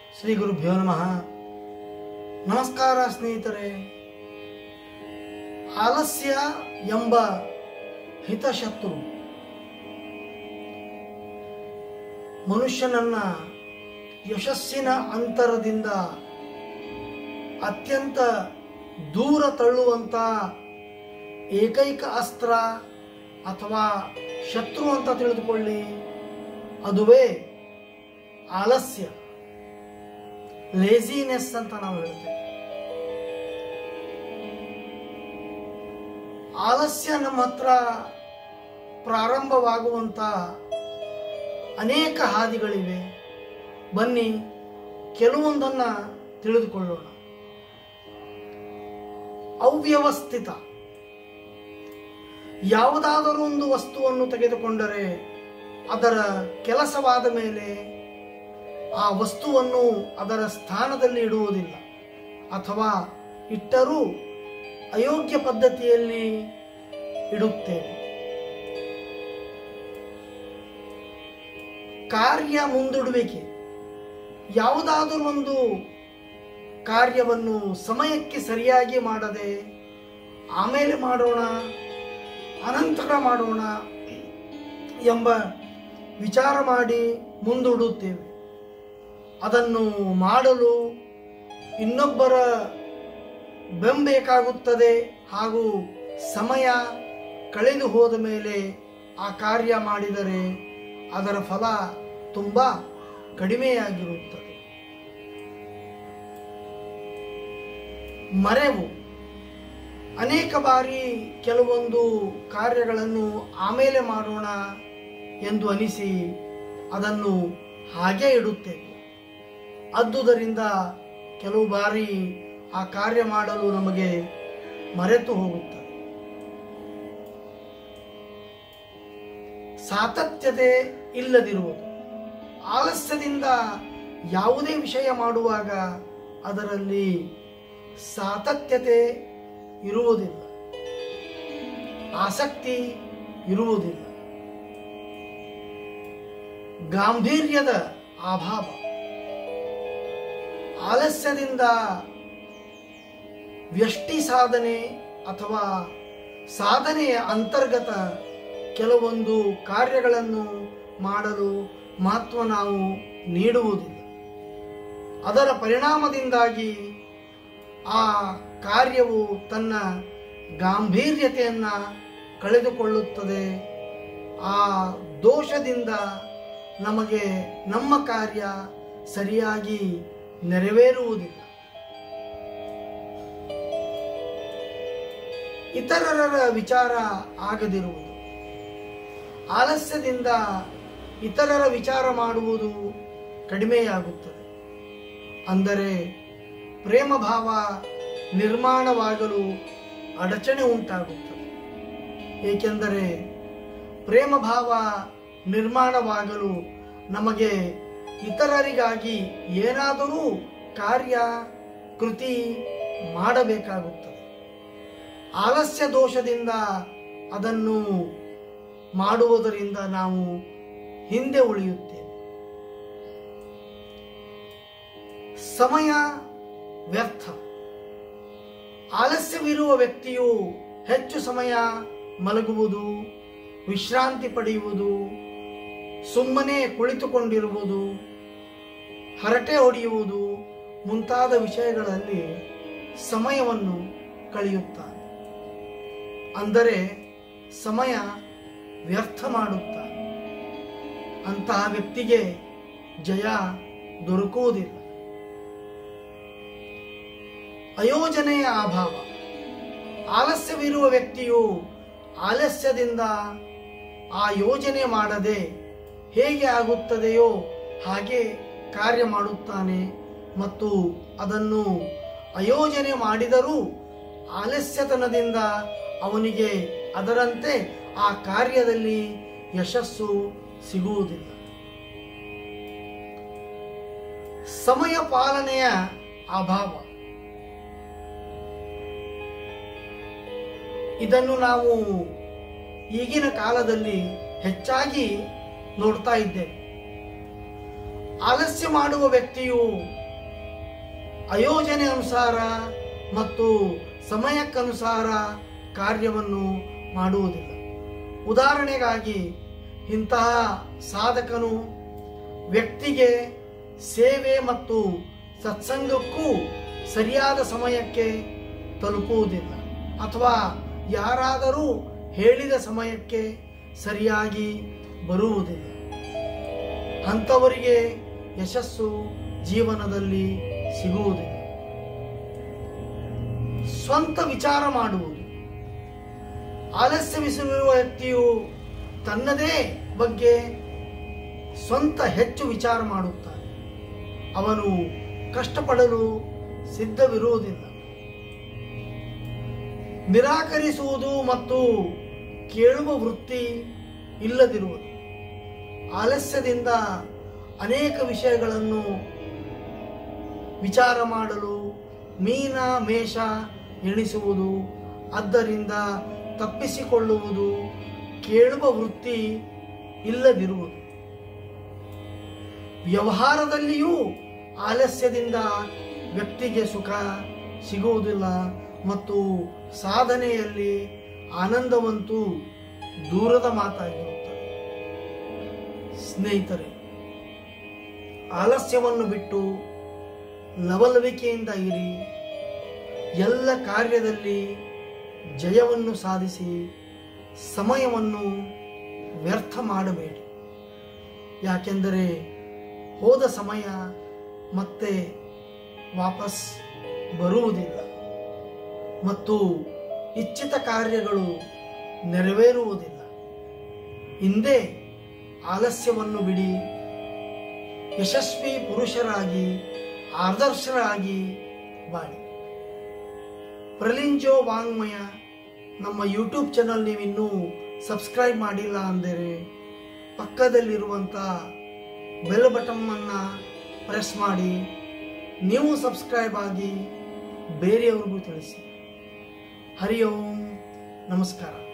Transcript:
ಶ್ರೀ ಗುರುಭ್ಯೋ ನಮಃ ನಮಸ್ಕಾರ ಸ್ನೇಹಿತರೆ ಆಲಸ್ಯ ಎಂಬ ಹಿತಶತ್ರು ಮನುಷ್ಯನನ್ನ ಯಶಸ್ಸಿನ ಅಂತರದಿಂದ ಅತ್ಯಂತ ದೂರ ತಳ್ಳುವಂತ ಏಕೈಕ ಅಸ್ತ್ರ ಅಥವಾ ಶತ್ರು ಅಂತ ತಿಳಿದುಕೊಳ್ಳಿ ಅದುವೇ ಆಲಸ್ಯ ಲೇಜಿನೆಸ್ ಅಂತ ನಾವು ಹೇಳ್ತೇವೆ ಆಲಸ್ಯ ನಮ್ಮ ಹತ್ರ ಪ್ರಾರಂಭವಾಗುವಂತ ಅನೇಕ ಹಾದಿಗಳಿವೆ ಬನ್ನಿ ಕೆಲವೊಂದನ್ನ ತಿಳಿದುಕೊಳ್ಳೋಣ ಅವ್ಯವಸ್ಥಿತ ಯಾವುದಾದರೂ ಒಂದು ವಸ್ತುವನ್ನು ತೆಗೆದುಕೊಂಡರೆ ಅದರ ಕೆಲಸವಾದ ಮೇಲೆ ಆ ವಸ್ತುವನ್ನು ಅದರ ಸ್ಥಾನದಲ್ಲಿ ಇಡುವುದಿಲ್ಲ ಅಥವಾ ಇಟ್ಟರೂ ಅಯೋಗ್ಯ ಪದ್ಧತಿಯಲ್ಲಿ ಇಡುತ್ತೇವೆ ಕಾರ್ಯ ಮುಂದೂಡುವಿಕೆ ಯಾವುದಾದರೂ ಒಂದು ಕಾರ್ಯವನ್ನು ಸಮಯಕ್ಕೆ ಸರಿಯಾಗಿ ಮಾಡದೆ ಆಮೇಲೆ ಮಾಡೋಣ ಅನಂತರ ಮಾಡೋಣ ಎಂಬ ವಿಚಾರ ಮಾಡಿ ಮುಂದೂಡುತ್ತೇವೆ ಅದನ್ನು ಮಾಡಲು ಇನ್ನೊಬ್ಬರ ಬೆಂಬೇಕಾಗುತ್ತದೆ ಹಾಗೂ ಸಮಯ ಕಳೆದು ಹೋದ ಮೇಲೆ ಆ ಕಾರ್ಯ ಮಾಡಿದರೆ ಅದರ ಫಲ ತುಂಬ ಕಡಿಮೆಯಾಗಿರುತ್ತದೆ ಮರೆವು ಅನೇಕ ಬಾರಿ ಕೆಲವೊಂದು ಕಾರ್ಯಗಳನ್ನು ಆಮೇಲೆ ಮಾಡೋಣ ಎಂದು ಅನಿಸಿ ಅದನ್ನು ಹಾಗೆ ಇಡುತ್ತೇವೆ ಅದ್ದುದರಿಂದ ಕೆಲವು ಬಾರಿ ಆ ಕಾರ್ಯ ಮಾಡಲು ನಮಗೆ ಮರೆತು ಹೋಗುತ್ತದೆ ಸಾತತ್ಯತೆ ಇಲ್ಲದಿರುವುದು ಆಲಸ್ಯದಿಂದ ಯಾವುದೇ ವಿಷಯ ಮಾಡುವಾಗ ಅದರಲ್ಲಿ ಸಾತತ್ಯತೆ ಇರುವುದಿಲ್ಲ ಆಸಕ್ತಿ ಇರುವುದಿಲ್ಲ ಗಾಂಭೀರ್ಯದ ಅಭಾವ ಆಲಸ್ಯದಿಂದ ವ್ಯಷ್ಟಿ ಸಾಧನೆ ಅಥವಾ ಸಾಧನೆಯ ಅಂತರ್ಗತ ಕೆಲವೊಂದು ಕಾರ್ಯಗಳನ್ನು ಮಾಡಲು ಮಹತ್ವ ನಾವು ನೀಡುವುದಿಲ್ಲ ಅದರ ಪರಿಣಾಮದಿಂದಾಗಿ ಆ ಕಾರ್ಯವು ತನ್ನ ಗಾಂಭೀರ್ಯತೆಯನ್ನ ಕಳೆದುಕೊಳ್ಳುತ್ತದೆ ಆ ದೋಷದಿಂದ ನಮಗೆ ನಮ್ಮ ಕಾರ್ಯ ಸರಿಯಾಗಿ ನೆರವೇರುವುದಿಲ್ಲ ಇತರರ ವಿಚಾರ ಆಗದಿರುವುದು ಆಲಸ್ಯದಿಂದ ಇತರರ ವಿಚಾರ ಮಾಡುವುದು ಕಡಿಮೆಯಾಗುತ್ತದೆ ಅಂದರೆ ಪ್ರೇಮ ಭಾವ ನಿರ್ಮಾಣವಾಗಲು ಅಡಚಣೆ ಉಂಟಾಗುತ್ತದೆ ಏಕೆಂದರೆ ಪ್ರೇಮ ಭಾವ ನಿರ್ಮಾಣವಾಗಲು ನಮಗೆ ಇತರರಿಗಾಗಿ ಏನಾದರೂ ಕಾರ್ಯ ಕೃತಿ ಮಾಡಬೇಕಾಗುತ್ತದೆ ಆಲಸ್ಯ ದೋಷದಿಂದ ಅದನ್ನು ಮಾಡುವುದರಿಂದ ನಾವು ಹಿಂದೆ ಉಳಿಯುತ್ತೇವೆ ಸಮಯ ವ್ಯರ್ಥ ಆಲಸ್ಯವಿರುವ ವ್ಯಕ್ತಿಯು ಹೆಚ್ಚು ಸಮಯ ಮಲಗುವುದು ವಿಶ್ರಾಂತಿ ಪಡೆಯುವುದು ಸುಮ್ಮನೆ ಕುಳಿತುಕೊಂಡಿರುವುದು ಹರಟೆ ಹೊಡೆಯುವುದು ಮುಂತಾದ ವಿಷಯಗಳಲ್ಲಿ ಸಮಯವನ್ನು ಕಳೆಯುತ್ತಾನೆ ಅಂದರೆ ಸಮಯ ವ್ಯರ್ಥ ಮಾಡುತ್ತಾನೆ ಅಂತಹ ವ್ಯಕ್ತಿಗೆ ಜಯ ದೊರಕುವುದಿಲ್ಲ ಅಯೋಜನೆಯ ಅಭಾವ ಆಲಸ್ಯವಿರುವ ವ್ಯಕ್ತಿಯು ಆಲಸ್ಯದಿಂದ ಆ ಯೋಜನೆ ಮಾಡದೆ ಹೇಗೆ ಆಗುತ್ತದೆಯೋ ಹಾಗೆ ಕಾರ್ಯ ಮಾಡುತ್ತಾನೆ ಮತ್ತು ಅದನ್ನು ಅಯೋಜನೆ ಮಾಡಿದರೂ ಆಲಸ್ಯತನದಿಂದ ಅವನಿಗೆ ಅದರಂತೆ ಆ ಕಾರ್ಯದಲ್ಲಿ ಯಶಸ್ಸು ಸಿಗುವುದಿಲ್ಲ ಸಮಯ ಪಾಲನೆಯ ಅಭಾವ ಇದನ್ನು ನಾವು ಈಗಿನ ಕಾಲದಲ್ಲಿ ಹೆಚ್ಚಾಗಿ ನೋಡ್ತಾ ಇದ್ದೇವೆ ಆಲಸ್ಯ ಮಾಡುವ ವ್ಯಕ್ತಿಯು ಅಯೋಜನೆ ಅನುಸಾರ ಮತ್ತು ಸಮಯಕ್ಕನುಸಾರ ಕಾರ್ಯವನ್ನು ಮಾಡುವುದಿಲ್ಲ ಉದಾಹರಣೆಗಾಗಿ ಇಂತಹ ಸಾಧಕನು ವ್ಯಕ್ತಿಗೆ ಸೇವೆ ಮತ್ತು ಸತ್ಸಂಗಕ್ಕೂ ಸರಿಯಾದ ಸಮಯಕ್ಕೆ ತಲುಪುವುದಿಲ್ಲ ಅಥವಾ ಯಾರಾದರೂ ಹೇಳಿದ ಸಮಯಕ್ಕೆ ಸರಿಯಾಗಿ ಬರುವುದಿಲ್ಲ ಅಂಥವರಿಗೆ ಯಶಸ್ಸು ಜೀವನದಲ್ಲಿ ಸಿಗುವುದಿಲ್ಲ ಸ್ವಂತ ವಿಚಾರ ಮಾಡುವುದು ಆಲಸ್ಯವಿಸಿರುವ ವ್ಯಕ್ತಿಯು ತನ್ನದೇ ಬಗ್ಗೆ ಸ್ವಂತ ಹೆಚ್ಚು ವಿಚಾರ ಮಾಡುತ್ತಾನೆ ಅವನು ಕಷ್ಟಪಡಲು ಸಿದ್ಧವಿರುವುದಿಲ್ಲ ನಿರಾಕರಿಸುವುದು ಮತ್ತು ಕೇಳುವ ವೃತ್ತಿ ಇಲ್ಲದಿರುವುದು ಆಲಸ್ಯದಿಂದ ಅನೇಕ ವಿಷಯಗಳನ್ನು ವಿಚಾರ ಮಾಡಲು ಮೀನ ಮೇಷ ಎಣಿಸುವುದು ಆದ್ದರಿಂದ ತಪ್ಪಿಸಿಕೊಳ್ಳುವುದು ಕೇಳುವ ವೃತ್ತಿ ಇಲ್ಲದಿರುವುದು ವ್ಯವಹಾರದಲ್ಲಿಯೂ ಆಲಸ್ಯದಿಂದ ವ್ಯಕ್ತಿಗೆ ಸುಖ ಸಿಗುವುದಿಲ್ಲ ಮತ್ತು ಸಾಧನೆಯಲ್ಲಿ ಆನಂದವಂತೂ ದೂರದ ಮಾತಾಗಿರುತ್ತದೆ ಸ್ನೇಹಿತರೆ ಆಲಸ್ಯವನ್ನು ಬಿಟ್ಟು ಲವಲವಿಕೆಯಿಂದ ಇರಿ ಎಲ್ಲ ಕಾರ್ಯದಲ್ಲಿ ಜಯವನ್ನು ಸಾಧಿಸಿ ಸಮಯವನ್ನು ವ್ಯರ್ಥ ಮಾಡಬೇಡಿ ಯಾಕೆಂದರೆ ಹೋದ ಸಮಯ ಮತ್ತೆ ವಾಪಸ್ ಬರುವುದಿಲ್ಲ ಮತ್ತು ಇಚ್ಛಿತ ಕಾರ್ಯಗಳು ನೆರವೇರುವುದಿಲ್ಲ ಹಿಂದೆ ಆಲಸ್ಯವನ್ನು ಬಿಡಿ ಯಶಸ್ವಿ ಪುರುಷರಾಗಿ ಆದರ್ಶರಾಗಿ ಬಾಳಿ ಪ್ರಲಿಂಜೋ ವಾಂಗ್ಮಯ ನಮ್ಮ ಯೂಟ್ಯೂಬ್ ಚಾನಲ್ ನೀವಿನ್ನೂ ಸಬ್ಸ್ಕ್ರೈಬ್ ಮಾಡಿಲ್ಲ ಅಂದರೆ ಪಕ್ಕದಲ್ಲಿರುವಂಥ ಬೆಲ್ ಬಟನ್ನನ್ನು ಪ್ರೆಸ್ ಮಾಡಿ ನೀವು ಸಬ್ಸ್ಕ್ರೈಬ್ ಆಗಿ ಬೇರೆಯವ್ರಿಗೂ ತಿಳಿಸಿ ಹರಿ ಓಂ ನಮಸ್ಕಾರ